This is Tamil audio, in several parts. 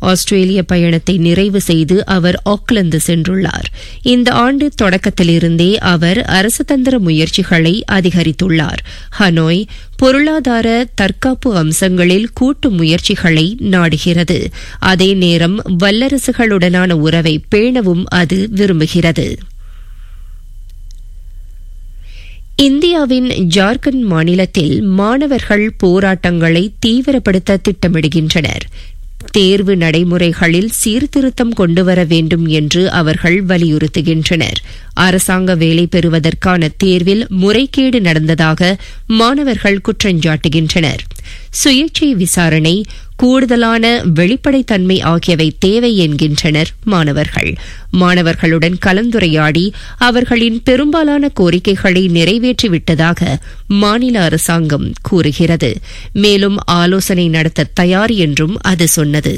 ஆஸ்திரேலிய பயணத்தை நிறைவு செய்து அவர் ஆக்லாந்து சென்றுள்ளார் இந்த ஆண்டு தொடக்கத்திலிருந்தே அவர் அரசுதந்திர முயற்சிகளை அதிகரித்துள்ளார் ஹனோய் பொருளாதார தற்காப்பு அம்சங்களில் கூட்டு முயற்சிகளை நாடுகிறது அதே நேரம் வல்லரசுகளுடனான உறவை பேணவும் அது விரும்புகிறது இந்தியாவின் ஜார்க்கண்ட் மாநிலத்தில் மாணவர்கள் போராட்டங்களை தீவிரப்படுத்த திட்டமிடுகின்றனர் தேர்வு நடைமுறைகளில் சீர்திருத்தம் கொண்டுவர வேண்டும் என்று அவர்கள் வலியுறுத்துகின்றனர் அரசாங்க வேலை பெறுவதற்கான தேர்வில் முறைகேடு நடந்ததாக மாணவர்கள் குற்றஞ்சாட்டுகின்றனர் சுயேட்சை விசாரணை கூடுதலான வெளிப்படைத்தன்மை ஆகியவை தேவை என்கின்றனர் மாணவர்கள் மாணவர்களுடன் கலந்துரையாடி அவர்களின் பெரும்பாலான கோரிக்கைகளை நிறைவேற்றிவிட்டதாக மாநில அரசாங்கம் கூறுகிறது மேலும் ஆலோசனை நடத்த தயார் என்றும் அது சொன்னது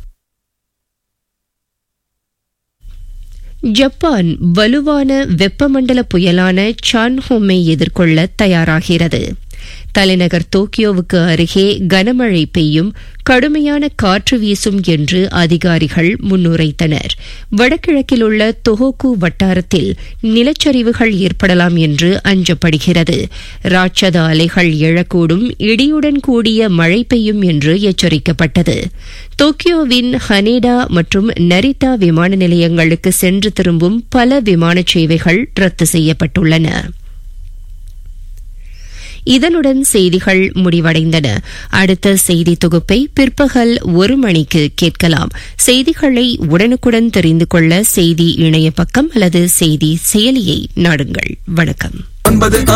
ஜப்பான் வலுவான வெப்பமண்டல புயலான சான்ஹோமை எதிர்கொள்ள தயாராகிறது தலைநகர் டோக்கியோவுக்கு அருகே கனமழை பெய்யும் கடுமையான காற்று வீசும் என்று அதிகாரிகள் முன்னுரைத்தனர் வடகிழக்கில் உள்ள தொஹோக்கு வட்டாரத்தில் நிலச்சரிவுகள் ஏற்படலாம் என்று அஞ்சப்படுகிறது ராட்சத அலைகள் எழக்கூடும் இடியுடன் கூடிய மழை பெய்யும் என்று எச்சரிக்கப்பட்டது டோக்கியோவின் ஹனேடா மற்றும் நரிட்டா விமான நிலையங்களுக்கு சென்று திரும்பும் பல விமான சேவைகள் ரத்து செய்யப்பட்டுள்ளன இதனுடன் செய்திகள் முடிவடைந்தன அடுத்த செய்தி தொகுப்பை பிற்பகல் ஒரு மணிக்கு கேட்கலாம் செய்திகளை உடனுக்குடன் தெரிந்து கொள்ள செய்தி இணைய பக்கம் அல்லது செய்தி செயலியை நாடுங்கள் வணக்கம்